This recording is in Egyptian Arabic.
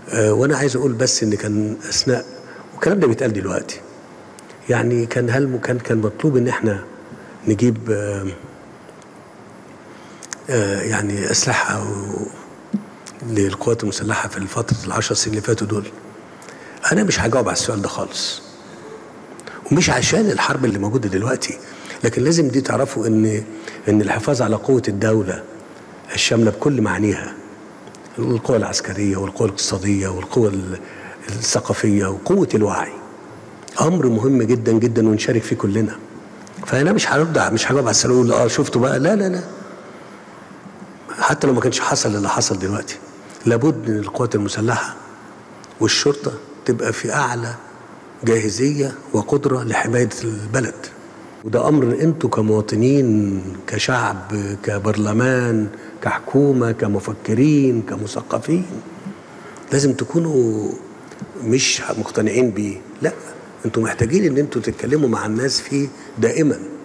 آه، وانا عايز اقول بس ان كان اثناء والكلام ده بيتقال دلوقتي يعني كان هل كان كان مطلوب ان احنا نجيب آه، آه، يعني اسلحه و- للقوات المسلحه في الفتره العشر سنين اللي فاتوا دول انا مش هجاوب على السؤال ده خالص ومش عشان الحرب اللي موجوده دلوقتي لكن لازم دي تعرفوا ان ان الحفاظ على قوه الدوله الشامله بكل معانيها القوى العسكريه والقوى الاقتصاديه والقوى ال- الثقافيه وقوه الوعي امر مهم جدا جدا ونشارك فيه كلنا فانا مش هرد مش هجاوب على السؤال اقول اه شفتوا بقى لا لا لا حتى لو ما كانش حصل اللي حصل دلوقتي لابد ان القوات المسلحه والشرطه تبقى في اعلى جاهزيه وقدره لحمايه البلد وده امر انتوا كمواطنين كشعب كبرلمان كحكومه كمفكرين كمثقفين لازم تكونوا مش مقتنعين بيه لا انتوا محتاجين ان انتوا تتكلموا مع الناس فيه دائما